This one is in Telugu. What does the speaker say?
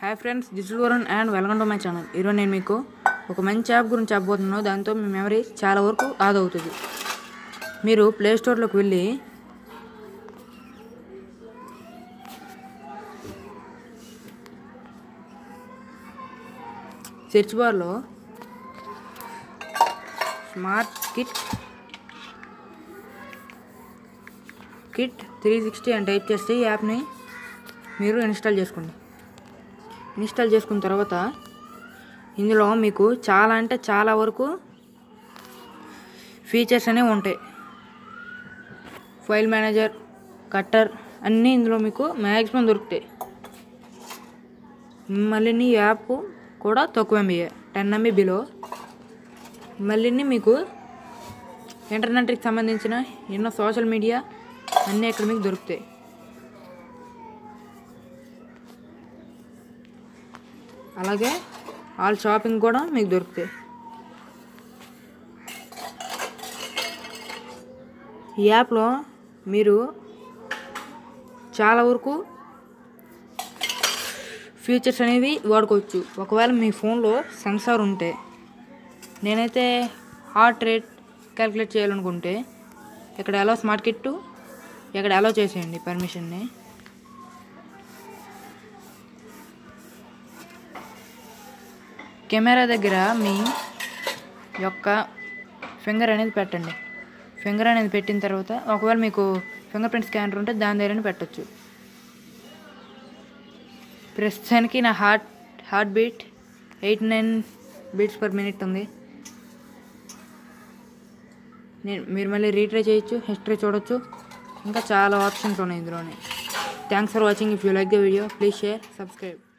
hi friends this Varun and welcome to my channel ఈరోజు నేను మీకు ఒక మంచి యాప్ గురించి చెప్పబోతున్నాను దాంతో మీ మెమరీ చాలా వరకు ఆదా అవుతుంది మీరు ప్లే స్టోర్లోకి వెళ్ళి సెర్చ్ బార్లో smart kit kit three sixty అని టైప్ చేస్తే ఈ యాప్ని మీరు ఇన్స్టాల్ చేసుకోండి ఇన్స్టాల్ చేసుకున్న తర్వాత ఇందులో మీకు చాలా అంటే చాలా వరకు ఫీచర్స్ అనేవి ఉంటాయి ఫైల్ మేనేజర్ కట్టర్ అన్నీ ఇందులో మీకు మ్యాక్సిమం దొరుకుతాయి మళ్ళీ ఈ యాప్ కూడా తక్కువ ఎంబీ టెన్ ఎంబీ బిలో మళ్ళీ మీకు ఇంటర్నెట్కి సంబంధించిన ఎన్నో సోషల్ మీడియా అన్నీ ఇక్కడ మీకు దొరుకుతాయి అలాగే ఆల్ షాపింగ్ కూడా మీకు దొరుకుతాయి ఈ యాప్లో మీరు చాలా వరకు ఫీచర్స్ అనేవి వాడుకోవచ్చు ఒకవేళ మీ ఫోన్లో సెన్సార్ ఉంటే నేనైతే హార్ట్ రేట్ క్యాలిక్యులేట్ చేయాలనుకుంటే ఇక్కడ ఎలా స్మార్ట్ కిట్ ఇక్కడ అలో చేసేయండి పర్మిషన్ని కెమెరా దగ్గర మీ యొక్క ఫింగర్ అనేది పెట్టండి ఫింగర్ అనేది పెట్టిన తర్వాత ఒకవేళ మీకు ఫింగర్ ప్రింట్ స్కానర్ ఉంటే దాని దగ్గరనే పెట్టచ్చు ప్రస్తుతానికి నా heart heart beat eight nine beats per minute ఉంది నేను మీరు మళ్ళీ రీట్రై చేయొచ్చు హిస్టరీ చూడొచ్చు ఇంకా చాలా ఆప్షన్స్ ఉన్నాయి ఇందులోనే thanks for watching if you like the video please share subscribe